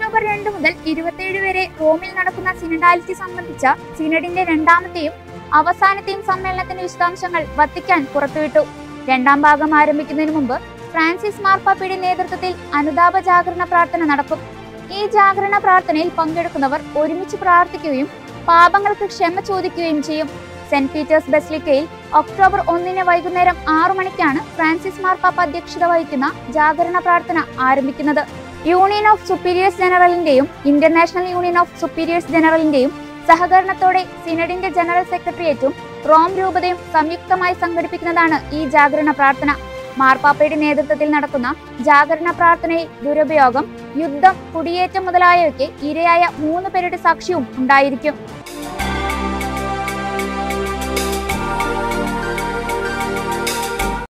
October രണ്ട് മുതൽ ഇരുപത്തിയേഴ് വരെ റോമിൽ നടക്കുന്ന സിനഡാലിറ്റി സംബന്ധിച്ച സിനഡിന്റെ രണ്ടാമത്തെയും അവസാനത്തെയും സമ്മേളനത്തിന്റെ വിശദാംശങ്ങൾ വത്തിക്കാൻ പുറത്തുവിട്ടു രണ്ടാം ഭാഗം ആരംഭിക്കുന്നതിന് മുമ്പ് ഫ്രാൻസിസ് മാർപ്പാപ്പയുടെ നേതൃത്വത്തിൽ അനുതാപ ജാഗരണ പ്രാർത്ഥന നടക്കും ഈ ജാഗരണ പ്രാർത്ഥനയിൽ പങ്കെടുക്കുന്നവർ ഒരുമിച്ച് പ്രാർത്ഥിക്കുകയും പാപങ്ങൾക്ക് ക്ഷമ ചോദിക്കുകയും ചെയ്യും സെന്റ് പീറ്റേഴ്സ് ബെസ്ലിക്കയിൽ ഒക്ടോബർ ഒന്നിന് വൈകുന്നേരം ആറു മണിക്കാണ് ഫ്രാൻസിസ് മാർപ്പാപ്പ അധ്യക്ഷത വഹിക്കുന്ന ജാഗരണ പ്രാർത്ഥന ആരംഭിക്കുന്നത് യൂണിയൻ ഓഫ് സുപ്പീരിയേഴ്സ് ജനറലിന്റെയും ഇന്റർനാഷണൽ യൂണിയൻ ഓഫ് സുപ്പീരിയേഴ്സ് ജനറലിന്റെയും സഹകരണത്തോടെ സിനഡിന്റെ ജനറൽ സെക്രട്ടേറിയറ്റും റോം രൂപതയും സംയുക്തമായി സംഘടിപ്പിക്കുന്നതാണ് ഈ ജാഗരണ പ്രാർത്ഥന മാർപ്പാപ്പയുടെ നേതൃത്വത്തിൽ നടക്കുന്ന ജാഗരണ പ്രാർത്ഥനയിൽ ദുരുപയോഗം യുദ്ധം കുടിയേറ്റം മുതലായവയ്ക്ക് ഇരയായ മൂന്ന് പേരുടെ സാക്ഷ്യവും ഉണ്ടായിരിക്കും